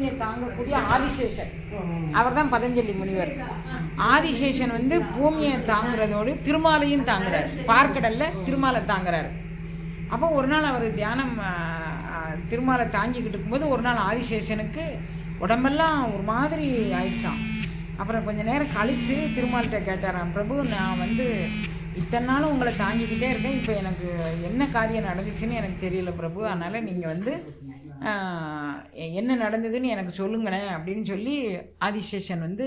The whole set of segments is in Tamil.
பூமியை தாங்கக்கூடிய ஆதிசேஷன் அவர் தான் பதஞ்சலி முனிவர் ஆதிசேஷன் வந்து பூமியை தாங்குறதோடு திருமாலையும் தாங்குறார் பார்க்கடல்ல திருமாலை தாங்குறாரு அப்போ ஒரு நாள் அவர் தியானம் ஆ, ஆ, திருமாலை தாங்கிக்கிட்டு இருக்கும்போது ஒரு நாள் ஆதிசேஷனுக்கு உடம்பெல்லாம் ஒரு மாதிரி ஆயிடுச்சான் அப்புறம் கொஞ்ச நேரம் கழித்து திருமால்கிட்ட கேட்டாராம் பிரபு நான் வந்து இத்தனை நாளும் உங்களை தாங்கிக்கிட்டே இருக்கேன் இப்போ எனக்கு என்ன காரியம் நடந்துச்சுன்னு எனக்கு தெரியல பிரபு அதனால் நீங்கள் வந்து ஆ, என்ன நடந்ததுன்னு எனக்கு சொல்லுங்களேன் அப்படின்னு சொல்லி ஆதிசேஷன் வந்து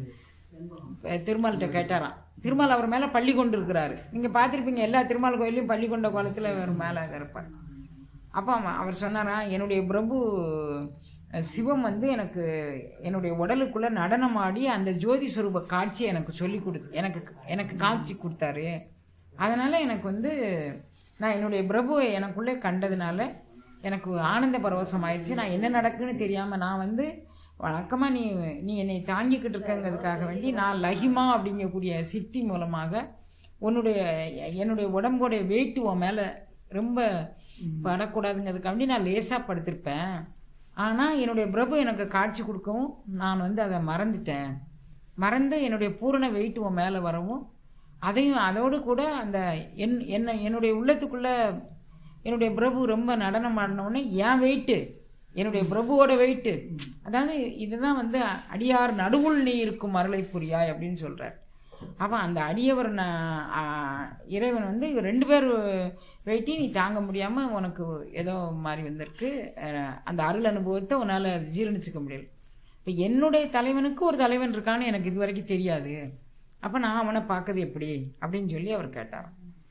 திருமால்கிட்ட கேட்டாராம் திருமால் அவர் மேலே பள்ளி கொண்டு இருக்கிறாரு நீங்கள் பார்த்துருப்பீங்க எல்லா திருமால் கோயிலையும் பள்ளி கொண்ட கோலத்தில் அவர் மேலே இருப்பார் அப்போ அவன் அவர் சொன்னாராம் என்னுடைய பிரபு அஹ், சிவம் வந்து எனக்கு என்னுடைய உடலுக்குள்ளே நடனமாடி அந்த ஜோதி ஸ்வரூப காட்சியை எனக்கு சொல்லி கொடுத்து எனக்கு எனக்கு காட்சி கொடுத்தாரு அதனால் எனக்கு வந்து நான் என்னுடைய பிரபுவை எனக்குள்ளே கண்டதுனால எனக்கு ஆனந்த பரவசம் ஆயிடுச்சு நான் என்ன நடக்குன்னு தெரியாமல் நான் வந்து வழக்கமாக நீ நீ என்னை தாங்கிக்கிட்டு இருக்கங்கிறதுக்காக வேண்டி நான் லஹிமா அப்படிங்கக்கூடிய சித்தி மூலமாக உன்னுடைய என்னுடைய உடம்போடைய வெயிட் உன் மேலே ரொம்ப படக்கூடாதுங்கிறதுக்காண்டி நான் லேசாக படுத்திருப்பேன் ஆனால் என்னுடைய பிரபு எனக்கு காட்சி கொடுக்கவும் நான் வந்து அதை மறந்துட்டேன் மறந்து என்னுடைய பூரண வெயிட் உன் மேலே வரவும் அதையும் அதோடு கூட அந்த என் என்ன என்னுடைய உள்ளத்துக்குள்ளே என்னுடைய பிரபு ரொம்ப நடனம் ஆடினோடனே என் வெயிட்டு என்னுடைய பிரபுவோட வெயிட்டு அதாவது இதுதான் வந்து அடியார் நடுவுள் நீ இருக்கும் அருளை புரியாய் அப்படின்னு சொல்கிறார் அப்போ அந்த அடியவர் ந- ஆ, இறைவன் வந்து இவர் ரெண்டு பேர் வெயிட்டையும் நீ தாங்க முடியாமல் உனக்கு ஏதோ மாதிரி வந்திருக்கு அஹ், அந்த அருள் அனுபவத்தை உன்னால் ஜீரணிச்சுக்க முடியல இப்போ என்னுடைய தலைவனுக்கு ஒரு தலைவன் இருக்கான்னு எனக்கு இது வரைக்கும் தெரியாது அப்போ நான் அவனை பார்க்கறது எப்படி அப்படின்னு சொல்லி அவர் கேட்டார்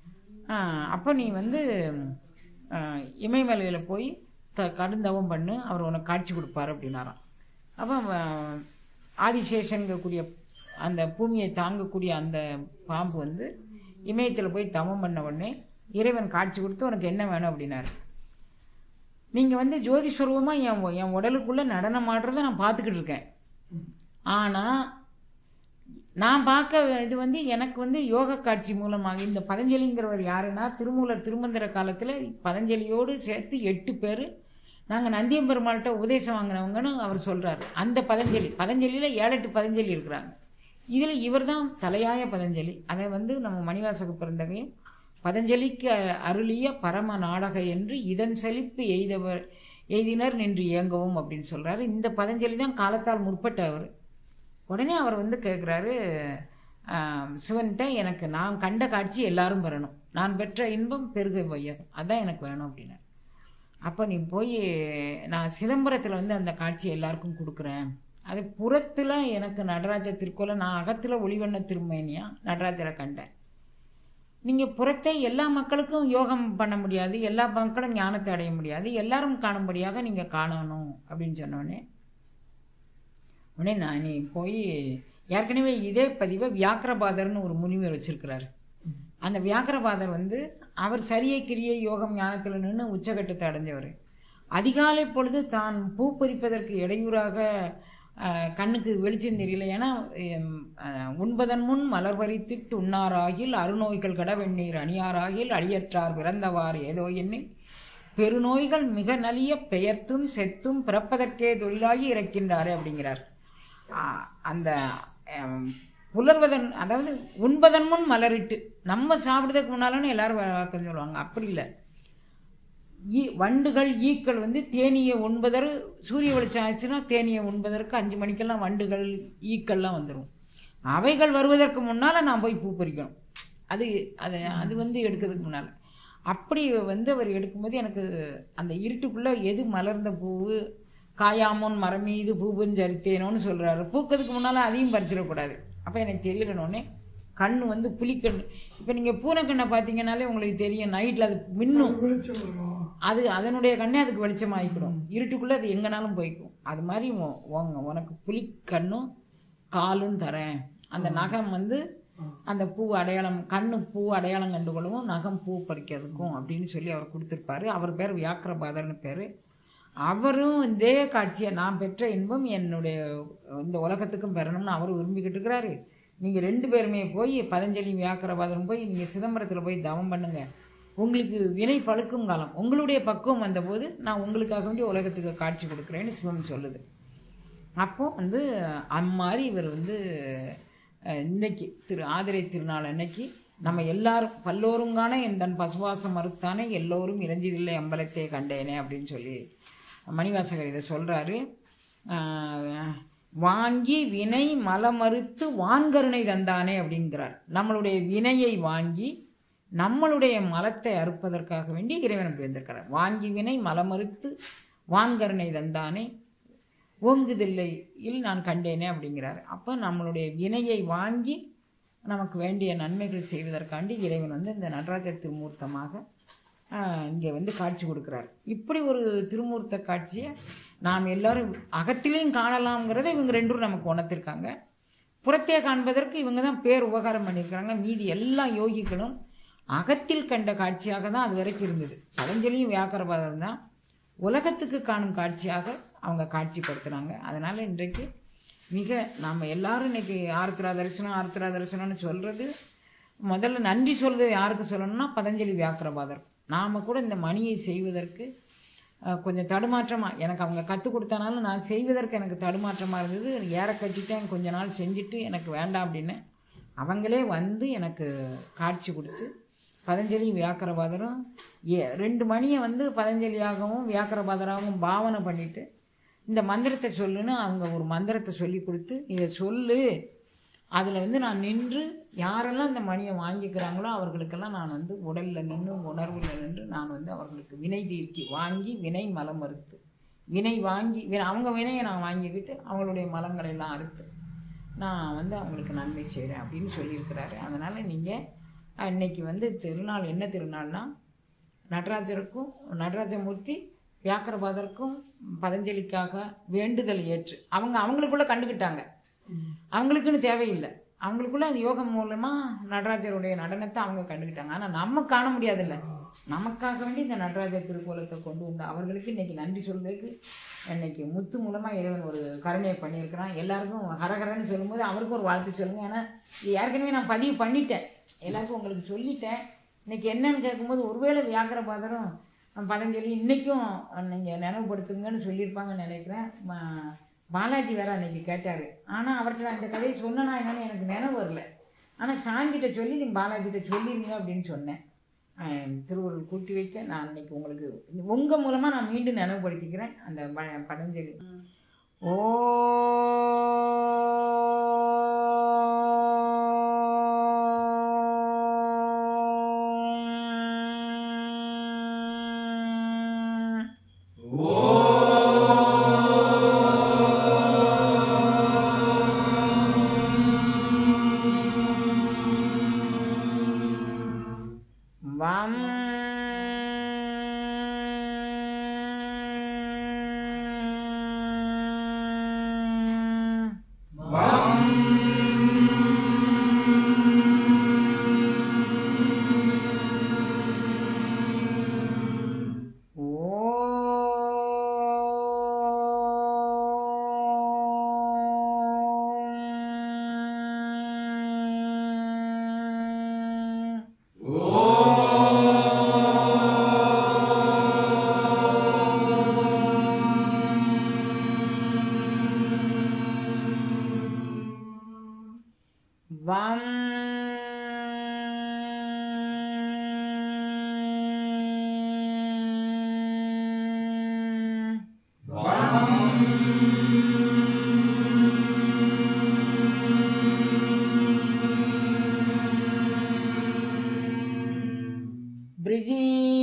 அப்போ நீ வந்து ஆஹ், இமயமலையில் போய் த கடுந்தவம் பண்ணு அவர் உனக்கு காட்சி கொடுப்பாரு அப்படின்னாராம் அப்போ அவன் ஆதிசேஷன்கக்கூடிய அந்த பூமியை தாங்கக்கூடிய அந்த பாம்பு வந்து இமயத்தில் போய் தவம் பண்ண உடனே இறைவன் காட்சி கொடுத்து உனக்கு என்ன வேணும் அப்படின்னாரு நீங்கள் வந்து ஜோதி ஸ்வரூபமாக என் உ- என் உடலுக்குள்ளே நடனம் ஆடுறத நான் பார்த்துக்கிட்டு இருக்கேன் ஆனால் நான் பார்க்க இது வந்து எனக்கு வந்து யோக காட்சி மூலமாக இந்த பதஞ்சலிங்கிறவர் யாருன்னா திருமூலர் திருமந்திர காலத்தில் பதஞ்சலியோடு சேர்த்து எட்டு பேர் நாங்கள் நந்தியம்பெருமாள்கிட்ட உபதேசம் வாங்கினவங்கன்னு அவர் சொல்கிறார் அந்த பதஞ்சலி பதஞ்சலியில் ஏழு எட்டு பதஞ்சலி இருக்கிறாங்க இதில் இவர் தான் தலையாய பதஞ்சலி அதை வந்து நம்ம மணிவாசக பிறந்தகையும் பதஞ்சலிக்கு அருளிய பரம நாடக என்று இதன் செழிப்பு எய்தவர் எய்தினர் நின்று இயங்கவும் அப்படின்னு சொல்கிறாரு இந்த பதஞ்சலி தான் காலத்தால் முற்பட்டவர் உடனே அவர் வந்து கேட்குறாரு சிவன்கிட்ட எனக்கு நான் கண்ட காட்சி எல்லாரும் பெறணும் நான் பெற்ற இன்பம் பெருக வையகம் அதான் எனக்கு வேணும் அப்படின்னாரு அப்போ நீ போய் நான் சிதம்பரத்தில் வந்து அந்த காட்சி எல்லாருக்கும் கொடுக்குறேன் அது புறத்தில் எனக்கு நடராஜ திருக்கோலம் நான் அகத்தில் ஒளிவண்ண திருமேனியா நடராஜரை கண்டேன் நீங்கள் புறத்தை எல்லா மக்களுக்கும் யோகம் பண்ண முடியாது எல்லா மக்களும் ஞானத்தை அடைய முடியாது எல்லாரும் காணும்படியாக நீங்கள் காணணும் அப்படின்னு சொன்னோடனே உடனே நான் நீ போய் ஏற்கனவே இதே பதிவை வியாக்கிரபாதர்னு ஒரு முனிவர் வச்சிருக்கிறாரு அந்த வியாக்கிரபாதர் வந்து அவர் சரியை கிரியை யோகம் ஞானத்தில் நின்று உச்சகட்டத்தை அடைஞ்சவர் அதிகாலை பொழுது தான் பூ பறிப்பதற்கு இடையூறாக அஹ், கண்ணுக்கு வெளிச்சம் தெரியல ஏன்னா எம், அஹ், உண்பதன் முன் மலர் பறித்திட்டு உண்ணாராகில் அருநோய்கள் கட வெந்நீர் அணியாராகில் அழியற்றார் பிறந்தவார் ஏதோ எண்ணில் பெருநோய்கள் மிக நலிய பெயர்த்தும் செத்தும் பிறப்பதற்கே தொழிலாகி இறக்கின்றாரே அப்படிங்கிறார் ஆ, அந்த அம், புலர்வதன் அதாவது உண்பதன் முன் மலரிட்டு நம்ம சாப்பிட்றதுக்கு முன்னாலும் எல்லாரும் வழக்கம் சொல்லுவாங்க அப்படி இல்லை ஈ வண்டுகள் ஈக்கள் வந்து தேனியை உண்பதற்கு சூரிய வெளிச்சம் ஆச்சுன்னா தேனியை உண்பதற்கு அஞ்சு மணிக்கெல்லாம் வண்டுகள் ஈக்கள்லாம் வந்துடும் அவைகள் வருவதற்கு முன்னால் நான் போய் பூ பறிக்கணும் அது அது அது வந்து எடுக்கிறதுக்கு முன்னால் அப்படி வந்து அவர் எடுக்கும்போது எனக்கு அந்த இருட்டுக்குள்ளே எது மலர்ந்த பூவு காயாமோன் மரம் மீது பூபஞ்சரித்தேனோன்னு சொல்கிறாரு பூக்கிறதுக்கு முன்னால் அதையும் பறிச்சிடக்கூடாது அப்போ எனக்கு தெரியலனோடனே கண் வந்து புலிக்கண் இப்போ நீங்கள் பூனைக்கண்ணை பார்த்தீங்கன்னாலே உங்களுக்கு தெரியும் நைட்டில் அது மின்னும் வெளிச்சம் இருக்கும் அது அதனுடைய கண்ணே அதுக்கு வெளிச்சமாகிக்கிடும் இருட்டுக்குள்ளே அது எங்கேனாலும் போய்க்கும் அது மாதிரி உன் உங்க உனக்கு புலி கண்ணும் காலும் தரேன் அந்த நகம் வந்து அந்த பூ அடையாளம் கண்ணு பூ அடையாளம் கண்டுகொள்ளவும் நகம் பூ பறிக்கிறதுக்கும் அப்படின்னு சொல்லி அவர் கொடுத்துருப்பாரு அவர் பேர் வியாக்கிரபாதர்னு பேர் அவரும் இதே காட்சியை நான் பெற்ற இன்பம் என்னுடைய இந்த உலகத்துக்கும் பெறணும்னு அவர் விரும்பிக்கிட்டு இருக்கிறாரு நீங்கள் ரெண்டு பேருமே போய் பதஞ்சலி வியாக்கிரபாதரும் போய் நீங்கள் சிதம்பரத்தில் போய் தவம் பண்ணுங்க உங்களுக்கு வினை பழுக்கும் காலம் உங்களுடைய பக்குவம் வந்தபோது நான் உங்களுக்காக வேண்டி உலகத்துக்கு காட்சி கொடுக்குறேன்னு சிவம் சொல்லுது அப்போ வந்து அம்மாதிரி இவர் வந்து அஹ், இன்னைக்கு திரு ஆதிரை திருநாள் அன்னைக்கு நம்ம எல்லாரும் பல்லோருங்கான எந்தன் பசுவாசம் மறுத்தானே எல்லோரும் இறைஞ்சிதில்லை அம்பலத்தை கண்டேனே அப்படின்னு சொல்லி மணிவாசகர் இதை சொல்கிறாரு வாங்கி வினை மலமறுத்து வான்கருணை தந்தானே அப்படிங்கிறார் நம்மளுடைய வினையை வாங்கி நம்மளுடைய மலத்தை அறுப்பதற்காக வேண்டி இறைவன் அப்படி வந்திருக்கிறார் வாங்கி வினை மலமறுத்து வான்கருணை தந்தானே ஓங்குதில்லை இல் நான் கண்டேனே அப்படிங்கிறார் அப்போ நம்மளுடைய வினையை வாங்கி நமக்கு வேண்டிய நன்மைகள் செய்வதற்காண்டி இறைவன் வந்து இந்த நடராஜர் திருமூர்த்தமாக இங்கே வந்து காட்சி கொடுக்குறார் இப்படி ஒரு திருமூர்த்த காட்சியை நாம் எல்லாரும் அகத்திலையும் காணலாம்ங்கிறத இவங்க ரெண்டும் நமக்கு உணர்த்திருக்காங்க புறத்தே காண்பதற்கு இவங்க தான் பேர் உபகாரம் பண்ணியிருக்காங்க மீதி எல்லா யோகிகளும் அகத்தில் கண்ட காட்சியாக தான் அது வரைக்கும் இருந்தது பதஞ்சலியும் வியாக்கரபாதம் தான் உலகத்துக்கு காணும் காட்சியாக அவங்க காட்சிப்படுத்துனாங்க அதனால் இன்றைக்கு மிக நாம் எல்லாரும் இன்னைக்கு ஆருத்ரா தரிசனம் ஆருத்ரா தரிசனம்னு சொல்கிறது முதல்ல நன்றி சொல்றது யாருக்கு சொல்லணும்னா பதஞ்சலி வியாக்கரபாதர் நாம் கூட இந்த மணியை செய்வதற்கு அஹ், கொஞ்சம் தடுமாற்றமாக எனக்கு அவங்க கற்றுக் கொடுத்தனாலும் நான் செய்வதற்கு எனக்கு தடுமாற்றமாக இருந்தது ஏற கட்டிட்டேன் கொஞ்ச நாள் செஞ்சுட்டு எனக்கு வேண்டாம் அப்படின்னு அவங்களே வந்து எனக்கு காட்சி கொடுத்து பதஞ்சலி வியாக்கரபாதரும் ஏ ரெண்டு மணியை வந்து பதஞ்சலியாகவும் வியாக்கரபாதராகவும் பாவனை பண்ணிட்டு இந்த மந்திரத்தை சொல்லுன்னு அவங்க ஒரு மந்திரத்தை சொல்லி கொடுத்து இதை சொல்லு அதில் வந்து நான் நின்று யாரெல்லாம் இந்த மணியை வாங்கிக்கிறாங்களோ அவர்களுக்கெல்லாம் நான் வந்து உடலில் நின்று உணர்வில் நின்று நான் வந்து அவர்களுக்கு வினை தீர்க்கி வாங்கி வினை மலம் மறுத்து வினை வாங்கி வி- அவங்க வினையை நான் வாங்கிக்கிட்டு அவங்களுடைய மலங்களை எல்லாம் அறுத்து நான் வந்து அவங்களுக்கு நன்மை செய்கிறேன் அப்படின்னு சொல்லியிருக்கிறாரு அதனால் நீங்கள் இன்னைக்கு வந்து திருநாள் என்ன திருநாள்னா நடராஜருக்கும் நடராஜமூர்த்தி வியாக்கரபாதருக்கும் பதஞ்சலிக்காக வேண்டுதல் ஏற்று அவங்க அவங்களுக்குள்ள கண்டுக்கிட்டாங்க அவங்களுக்குன்னு தேவையில்லை அவங்களுக்குள்ள அந்த யோகம் மூலமாக நடராஜருடைய நடனத்தை அவங்க கண்டுக்கிட்டாங்க ஆனால் நம்ம காண முடியாதுல்ல நமக்காக வேண்டி இந்த நடராஜர் திருக்கோலத்தை கொண்டு வந்த அவர்களுக்கு இன்னைக்கு நன்றி சொல்றதுக்கு இன்னைக்கு முத்து மூலமாக இறைவன் ஒரு கருணையை பண்ணியிருக்கிறான் எல்லாருக்கும் ஹரஹரன்னு சொல்லும்போது அவருக்கும் ஒரு வாழ்த்து சொல்லுங்க ஏன்னா இது ஏற்கனவே நான் பதிவு பண்ணிட்டேன் எல்லாருக்கும் உங்களுக்கு சொல்லிட்டேன் இன்னைக்கு என்னன்னு கேட்கும்போது ஒருவேளை வியாக்கரபாதரும் பதஞ்சலி இன்னைக்கும் நீங்கள் நினைவுபடுத்துங்கன்னு சொல்லியிருப்பாங்கன்னு நினைக்கிறேன் ம- பாலாஜி வேற அன்னைக்கு கேட்டார் ஆனால் அவர்கிட்ட நான் இந்த கதையை சொன்னனா என்னன்னு எனக்கு நினைவு வரல ஆனால் சாங்கிட்ட சொல்லி நீ பாலாஜிட்ட சொல்லிருங்க அப்படின்னு சொன்னேன் அஹ் திருவள்ளுவர் கூட்டி வைக்க நான் இன்னைக்கு உங்களுக்கு உங்கள் மூலமாக நான் மீண்டும் நினைவுபடுத்திக்கிறேன் அந்த ப- பதஞ்சலி ஓ வம் ஓம் வம் பிரிஜி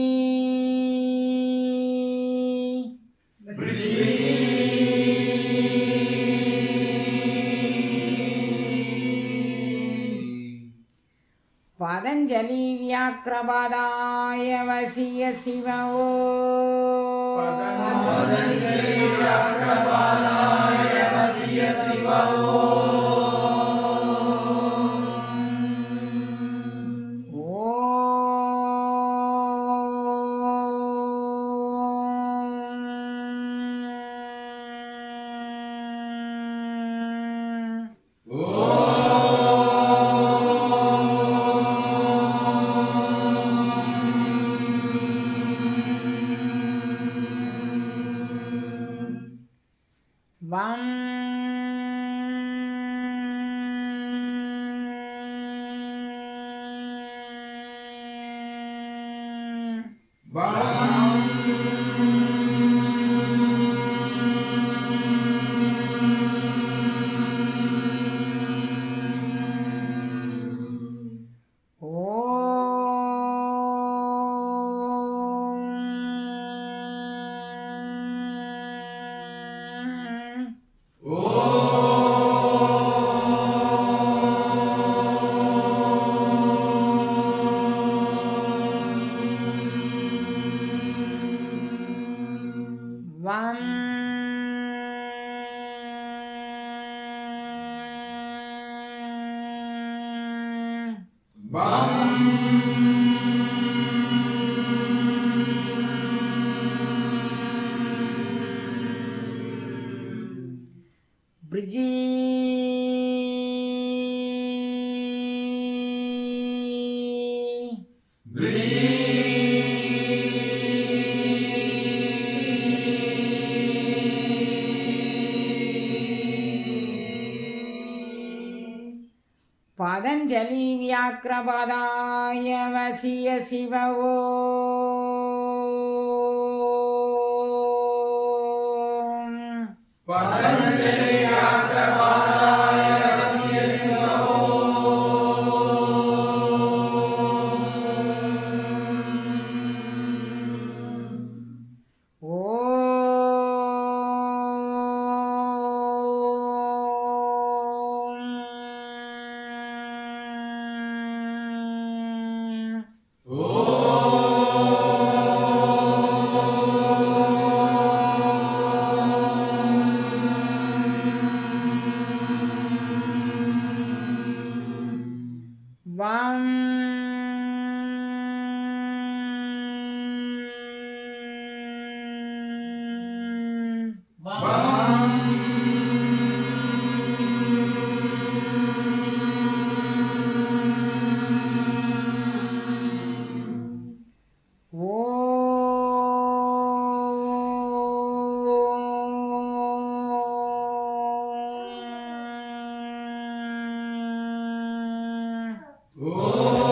பதஞ்சலி வியாக்கிரபாதாய வசிய சிவோ ஓம் வம் வம் பிரிஜி பதஞ்சலி வியாக்கிரபாதாய வசிய சிவவோ ஓம் வம் ஓம்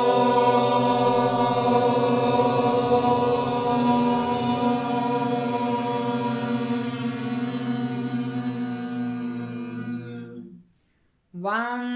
வம்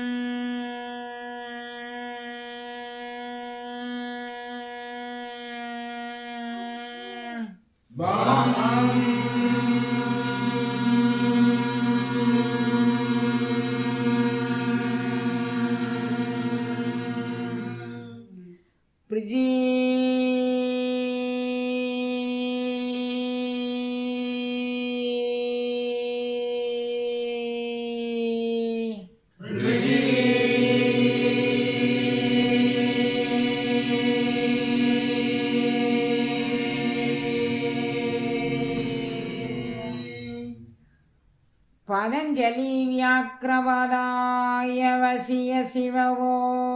பிரிஜி பதஞ்சலி வியாக்கிரவாதாய வசிய சிவவோ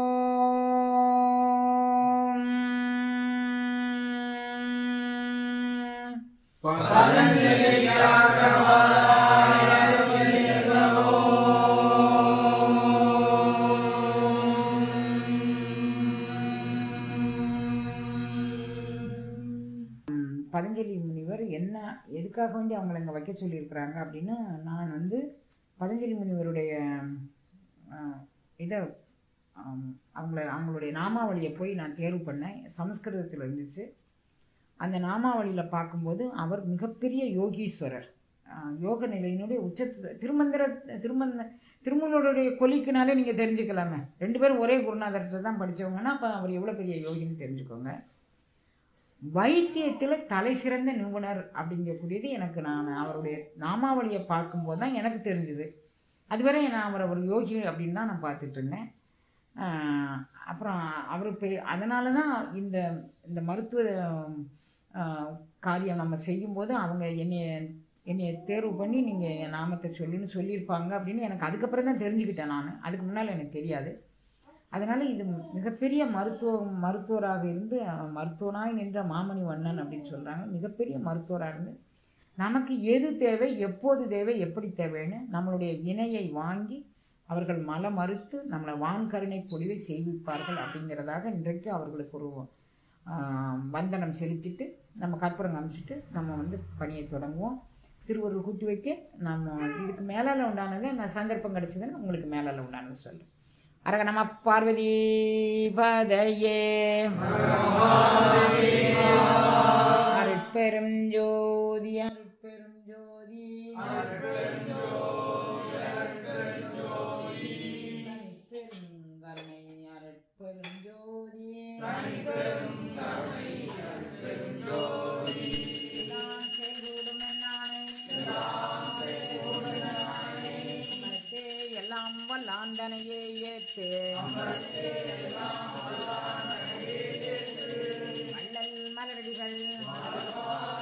பதஞ்சலி முனிவர் என்ன எதுக்காக வேண்டி அவங்கள இங்கே வைக்க சொல்லியிருக்கிறாங்க அப்படின்னு நான் வந்து பதஞ்சலி முனிவருடைய ஆஹ், இதை ஆம், அவங்கள அவங்களுடைய நாமாவளியை போய் நான் தேர்வு பண்ணேன் சமஸ்கிருதத்தில் இருந்துச்சு அந்த நாமாவளியில் பார்க்கும்போது அவர் மிகப்பெரிய யோகீஸ்வரர் ஆஹ், யோக நிலையினுடைய உச்சத்து திருமந்திர திருமந்த திருமூலருடைய கொலிக்குனாலே நீங்கள் தெரிஞ்சுக்கலாமே ரெண்டு பேரும் ஒரே குருநாதர்கிட்ட தான் படித்தவங்கன்னா அப்போ அவர் எவ்வளோ பெரிய யோகின்னு தெரிஞ்சுக்கோங்க வைத்தியத்தில் தலை சிறந்த நிபுணர் அப்படிங்கக்கூடியது எனக்கு நான் அவருடைய நாமாவளியை பார்க்கும்போது தான் எனக்கு தெரிஞ்சுது அதுவரை நான் அவரை ஒரு யோகி அப்படின்னு தான் நான் பார்த்துட்டு இருந்தேன் ஆஹ் அப்புறம் அவர் பெ அதனால தான் இந்த இந்த மருத்துவ ஆஹ், காரியம் நம்ம செய்யும்போது அவங்க என்னைய என்னைய தேர்வு பண்ணி நீங்கள் என் நாமத்தை சொல்லுன்னு சொல்லியிருப்பாங்க அப்படின்னு எனக்கு அதுக்கப்புறம் தான் தெரிஞ்சுக்கிட்டேன் நான் அதுக்கு முன்னால் எனக்கு தெரியாது அதனால் இது மிகப்பெரிய மருத்துவ மருத்துவராக இருந்து அஹ், மருத்துவனாய் நின்ற மாமணி வண்ணன் அப்படின்னு சொல்கிறாங்க மிகப்பெரிய மருத்துவராக இருந்து நமக்கு எது தேவை எப்போது தேவை எப்படி தேவைன்னு நம்மளுடைய வினையை வாங்கி அவர்கள் மல மறுத்து நம்மளை வான்கருணை பொழிவை செய்விப்பார்கள் அப்படிங்கிறதாக இன்றைக்கு அவர்களுக்கு ஒரு ஆஹ், வந்தனம் செலுத்திட்டு நம்ம கற்பூரம் காமிச்சிட்டு நம்ம வந்து பணியை தொடங்குவோம் திருவருள் கூட்டி வைக்க நம்ம இதுக்கு மேலால் உண்டானதை நான் சந்தர்ப்பம் கிடச்சதுன்னு உங்களுக்கு மேலால் உண்டானது சொல்கிறேன் அரக நம பார்வதி பதையே அருட்பெரும் ஜோதி அருட்பெரும் ஜோதி தனிப்பெரும் கருணை அருட்பெரும் ஜோதி எல்லா செயல்களும் தனையே ஏத்து வள்ளல் மலரடிகள்